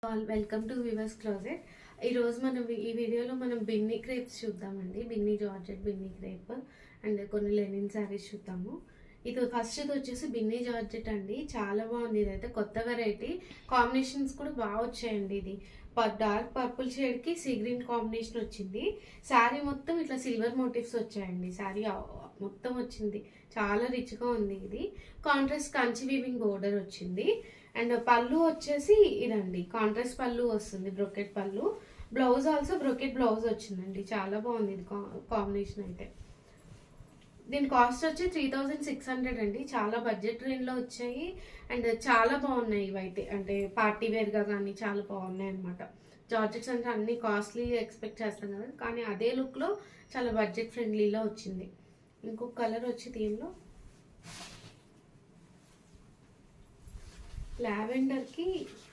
all welcome to weavers closet ఈరోజు మనం ఈ వీడియోలో మనం బిన్నీ క్రేప్స్ చూద్దామండి Binny georgette Binny crepe and కొన్ని లెనిన్ శారీస్ చూద్దాము ఇది ఫస్ట్ ఇది వచ్చేసి బిన్నీ జార్జెట్ అండి చాలా బాగుంది ఇదైతే కొత్త వెరైటీ కాంబినేషన్స్ కూడా బాగా వచ్చాయండి ఇది డార్క్ పర్పుల్ షేడ్కి సీ గ్రీన్ కాంబినేషన్ వచ్చింది శారీ మొత్తం ఇట్లా సిల్వర్ మోటివ్స్ వచ్చాయండి శారీ మొత్తం వచ్చింది చాలా రిచ్గా ఉంది ఇది కాంట్రాస్ట్ కంచి వీవింగ్ బోర్డర్ వచ్చింది అండ్ పళ్ళు వచ్చేసి ఇదండి కాంట్రాస్ట్ పళ్ళు వస్తుంది బ్రొకెట్ పళ్ళు బ్లౌజ్ ఆల్సో బ్రొకెట్ బ్లౌజ్ వచ్చిందండి చాలా బాగుంది ఇది కాంబినేషన్ అయితే దీని కాస్ట్ వచ్చి త్రీ థౌజండ్ సిక్స్ హండ్రెడ్ అండి చాలా బడ్జెట్ రేంజ్లో వచ్చాయి అండ్ చాలా బాగున్నాయి ఇవైతే అంటే పార్టీ వేర్గా కానీ చాలా బాగున్నాయి అనమాట జార్జెట్స్ అంటే అన్ని కాస్ట్లీ ఎక్స్పెక్ట్ చేస్తాం కదా కానీ అదే లుక్లో చాలా బడ్జెట్ ఫ్రెండ్లీలో వచ్చింది ఇంకొక కలర్ వచ్చి దీనిలో లావెండర్కి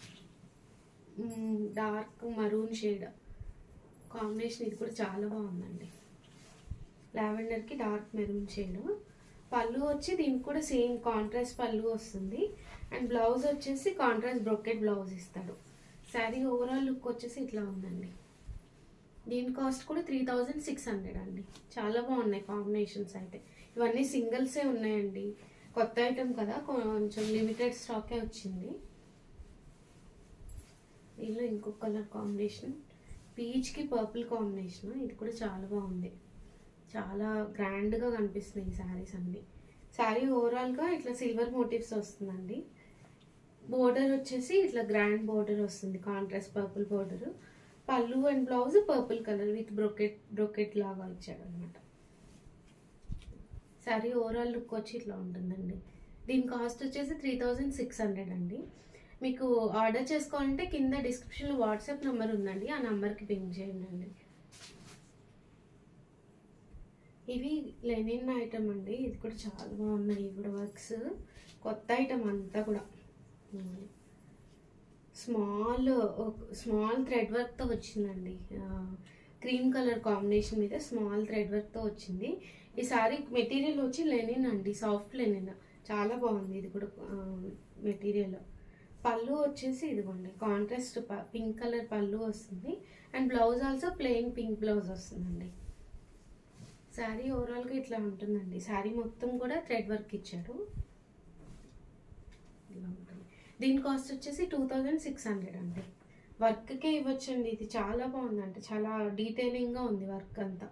డార్క్ మరూన్ షేడ్ కాంబినేషన్ ఇది కూడా చాలా బాగుందండి లావెండర్కి డార్క్ మెరూన్ షేడ్ పళ్ళు వచ్చి దీనికి కూడా సేమ్ కాంట్రాస్ట్ పళ్ళు వస్తుంది అండ్ బ్లౌజ్ వచ్చేసి కాంట్రాస్ట్ బ్రొకెట్ బ్లౌజ్ ఇస్తాడు శారీ ఓవరాల్ లుక్ వచ్చేసి ఇట్లా ఉందండి దీని కాస్ట్ కూడా త్రీ థౌజండ్ సిక్స్ హండ్రెడ్ అండి చాలా బాగున్నాయి కాంబినేషన్స్ అయితే ఇవన్నీ సింగిల్సే ఉన్నాయండి కొత్త ఐటమ్ కదా కొంచెం లిమిటెడ్ స్టాకే వచ్చింది దీనిలో ఇంకొక కలర్ కాంబినేషన్ పీచ్కి పర్పుల్ కాంబినేషన్ ఇది కూడా చాలా బాగుంది చాలా గ్రాండ్గా కనిపిస్తున్నాయి ఈ శారీస్ అన్నీ శారీ ఓవరాల్గా ఇట్లా సిల్వర్ మోటివ్స్ వస్తుందండి బోర్డర్ వచ్చేసి ఇట్లా గ్రాండ్ బోర్డర్ వస్తుంది కాంట్రాస్ట్ పర్పుల్ బోర్డర్ పళ్ళు and blouse purple colour with brocade brocade లాగా ఇచ్చాడు అనమాట శారీ ఓవరాల్ లుక్ వచ్చి ఇట్లా ఉంటుందండి దీని కాస్ట్ వచ్చేసి త్రీ థౌజండ్ సిక్స్ హండ్రెడ్ అండి మీకు ఆర్డర్ చేసుకోవాలంటే కింద డిస్క్రిప్షన్లో వాట్సాప్ నెంబర్ ఉందండి ఆ నెంబర్కి పింక్ చేయండి అండి ఇవి లెనిన్ ఐటమ్ అండి ఇది కూడా చాలా బాగున్నాయి ఇవి కూడా వర్క్స్ కొత్త ఐటమ్ అంతా కూడా స్మాల్ స్మాల్ థ్రెడ్ వర్క్తో వచ్చిందండి క్రీమ్ కలర్ కాంబినేషన్ మీద స్మాల్ థ్రెడ్ వర్క్తో వచ్చింది ఈ సారీ మెటీరియల్ వచ్చి లెనిన్ అండి సాఫ్ట్ లెనిన్ చాలా బాగుంది ఇది కూడా మెటీరియల్ పళ్ళు వచ్చేసి ఇదిగోండి కాంట్రాస్ట్ పింక్ కలర్ పళ్ళు వస్తుంది and blouse also plain pink blouse వస్తుందండి శారీ ఓవరాల్గా ఇట్లా ఉంటుందండి శారీ మొత్తం కూడా థ్రెడ్ వర్క్ ఇచ్చాడు ఇలా ఉంటుంది దీని కాస్ట్ వచ్చేసి టూ థౌజండ్ సిక్స్ హండ్రెడ్ అండి వర్క్కే ఇవ్వచ్చండి ఇది చాలా బాగుందంటే చాలా డీటెయిలింగ్గా ఉంది వర్క్ అంతా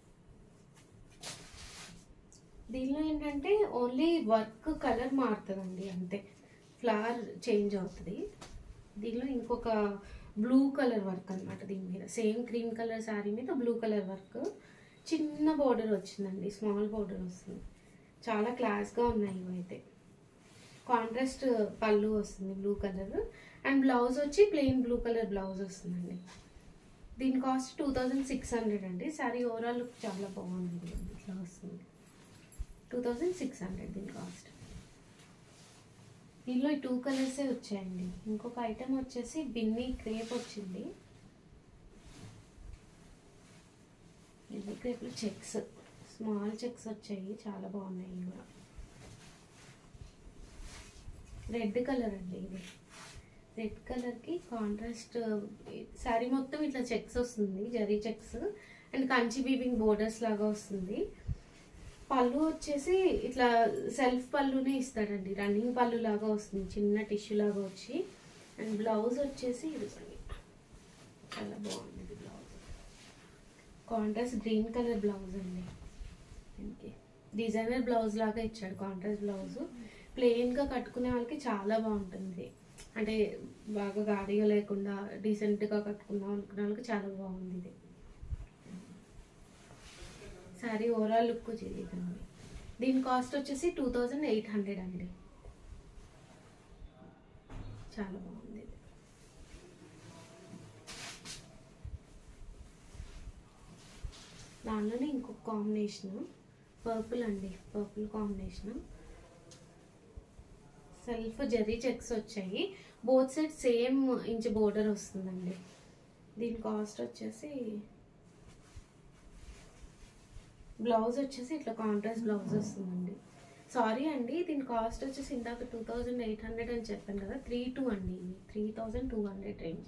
దీనిలో ఏంటంటే ఓన్లీ వర్క్ కలర్ మారుతుందండి అంతే ఫ్లవర్ చేంజ్ అవుతుంది దీనిలో ఇంకొక బ్లూ కలర్ వర్క్ అనమాట దీని మీద సేమ్ క్రీమ్ కలర్ శారీ మీద బ్లూ కలర్ వర్క్ చిన్న బోర్డర్ వచ్చిందండి స్మాల్ బోర్డర్ వస్తుంది చాలా క్లాస్గా ఉన్నాయి ఇవైతే కాంట్రాస్ట్ పళ్ళు వస్తుంది బ్లూ కలర్ అండ్ బ్లౌజ్ వచ్చి ప్లెయిన్ బ్లూ కలర్ బ్లౌజ్ వస్తుందండి దీని cost two thousand six hundred అండి సారీ ఓవరాల్ లుక్ చాలా బాగుంది ఇట్లా వస్తుంది టూ థౌజండ్ సిక్స్ హండ్రెడ్ దీని కాస్ట్ దీనిలో ఈ టూ కలర్సే వచ్చాయండి ఇంకొక ఐటెం వచ్చేసి బిన్నీ క్రేప్ వచ్చింది బిన్నీ క్రేప్లో చెక్స్ స్మాల్ చెక్స్ వచ్చాయి చాలా బాగున్నాయి కూడా రెడ్ కలర్ అండి ఇది రెడ్ కలర్కి కాంట్రాస్ట్ శారీ మొత్తం ఇట్లా చెక్స్ వస్తుంది zari checks and Kanchi weaving borders లాగా వస్తుంది పళ్ళు వచ్చేసి ఇట్లా సెల్ఫ్ పళ్ళునే ఇస్తాడండి రన్నింగ్ పళ్ళు లాగా వస్తుంది చిన్న టిష్యూ లాగా వచ్చి అండ్ బ్లౌజ్ వచ్చేసి ఇది చాలా బాగుంది ఇది blouse contrast green colour blouse అండి దీనికి డిజైనర్ బ్లౌజ్ లాగా ఇచ్చాడు కాంట్రాస్ట్ బ్లౌజ్ ప్లెయిన్గా కట్టుకునే వాళ్ళకి చాలా బాగుంటుంది అంటే బాగా గాడిగా లేకుండా డీసెంట్గా కట్టుకుందాం అనుకునే వాళ్ళకి చాలా బాగుంది ఇది శారీ ఓవరాల్ లుక్ ఇదండి దీని కాస్ట్ వచ్చేసి టూ థౌజండ్ ఎయిట్ హండ్రెడ్ అండి చాలా బాగుంది ఇది దానిలోనే ఇంకొక కాంబినేషన్ పర్పుల్ అండి purple combination self zari checks వచ్చాయి both side same inch border వస్తుందండి దీని కాస్ట్ వచ్చేసి బ్లౌజ్ వచ్చేసి ఇట్లా కాంట్రాస్ట్ బ్లౌజ్ వస్తుందండి సారీ అండి దీని కాస్ట్ వచ్చేసి ఇందాక టూ థౌజండ్ ఎయిట్ హండ్రెడ్ అని చెప్పాను కదా త్రీ టూ అండి three thousand two hundred range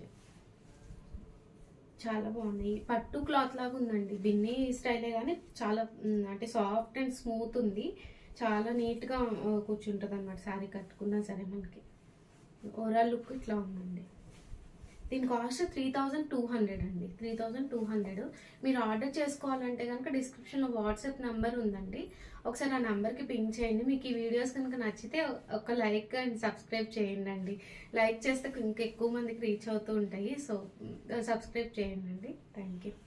చాలా బాగున్నాయి పట్టు క్లాత్ లాగా ఉందండి బిన్నీ స్టైలే కానీ చాలా మ్, అంటే సాఫ్ట్ అండ్ స్మూత్ ఉంది చాలా నీట్గా కూర్చుంటుంది అనమాట శారీ కట్టుకున్నా సరే మనకి ఓవరాల్ లుక్ ఇట్లా ఉందండి దీని cost three thousand two hundred అండి త్రీ థౌజండ్ టూ హండ్రెడ్ మీరు ఆర్డర్ చేసుకోవాలంటే కనుక డిస్క్రిప్షన్లో వాట్సాప్ నెంబర్ ఉందండి ఒకసారి ఆ నెంబర్కి పింక్ చేయండి మీకు ఈ వీడియోస్ కనుక నచ్చితే ఒక లైక్ అండ్ సబ్స్క్రైబ్ చేయండి అండి లైక్ చేస్తే ఇంకా ఎక్కువ మందికి రీచ్ అవుతూ ఉంటాయి సో సబ్స్క్రైబ్ చేయండి అండి థ్యాంక్ యూ